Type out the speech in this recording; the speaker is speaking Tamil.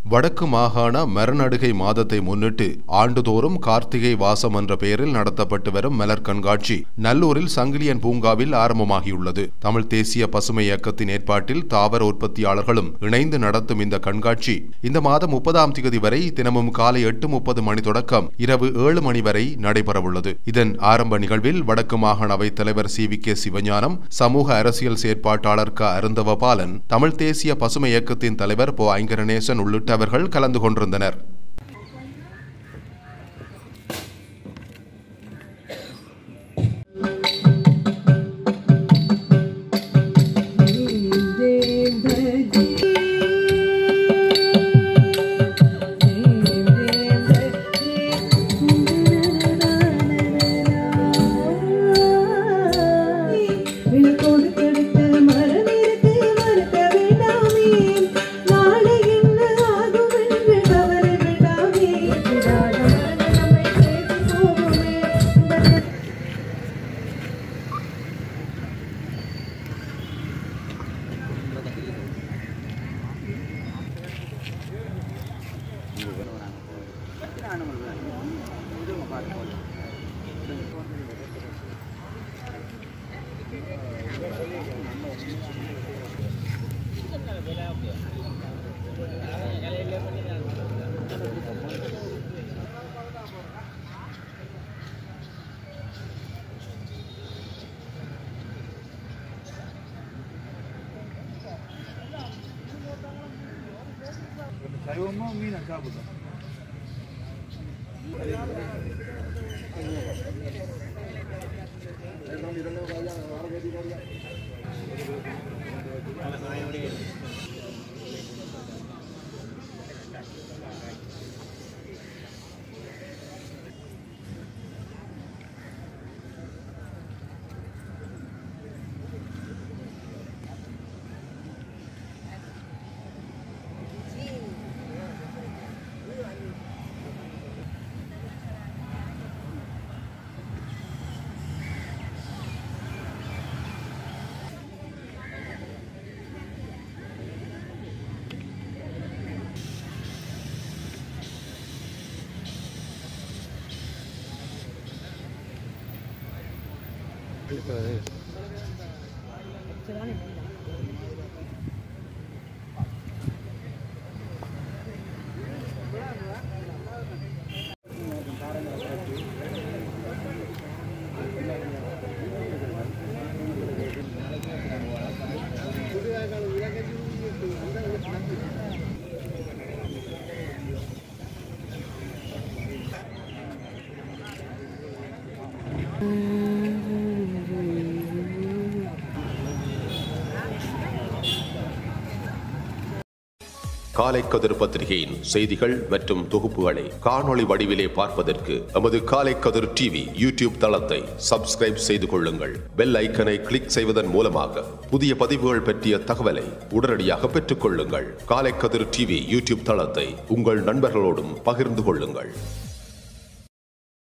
வடக்கு மாகாண மரநடுகை மாதத்தை முன்னிட்டு ஆண்டுதோறும் கார்த்திகை வாசம் என்ற பெயரில் நடத்தப்பட்டு வரும் மலர் கண்காட்சி நல்லூரில் சங்கிலியன் பூங்காவில் ஆரம்பமாகியுள்ளது தமிழ் தேசிய பசுமை இயக்கத்தின் ஏற்பாட்டில் தாவர உற்பத்தியாளர்களும் இணைந்து நடத்தும் இந்த கண்காட்சி இந்த மாதம் முப்பதாம் தேதி வரை தினமும் காலை எட்டு முப்பது மணி தொடக்கம் இரவு ஏழு மணி வரை நடைபெறவுள்ளது இதன் ஆரம்ப நிகழ்வில் வடக்கு மாகாண அவைத் தலைவர் சி வி கே சிவஞானம் சமூக அரசியல் செயற்பாட்டாளர் க அருந்தவபாலன் தமிழ் தேசிய பசுமை இயக்கத்தின் தலைவர் பொ ஐங்கரநேசன் உள்ளிட்டவர்கள் கலந்து கொண்டிருந்தனர் விளக்கோடு கடுக்க மரம் இருக்கு மறுக்க வேண்டாமே நாளை என்ன ஆகும் என்று தவற வேண்டாமே விடாத மரணம் நம்மை சேர்த்து போகுமே இந்த சைவமா மீனா சாப்பிட்டோம் காலை கதிர் பத்திரிகையின் செய்திகள் மற்றும் தொகுப்புகளை காணொளி வடிவிலே பார்ப்பதற்கு எமது காலை கதிர் டிவி யூடியூப் தளத்தை சப்ஸ்கிரைப் செய்து கொள்ளுங்கள் பெல் ஐக்கனை கிளிக் செய்வதன் மூலமாக புதிய பதிவுகள் பற்றிய தகவலை உடனடியாக பெற்றுக் கொள்ளுங்கள் காலை கதிர் டிவி யூடியூப் தளத்தை உங்கள் நண்பர்களோடும் பகிர்ந்து கொள்ளுங்கள்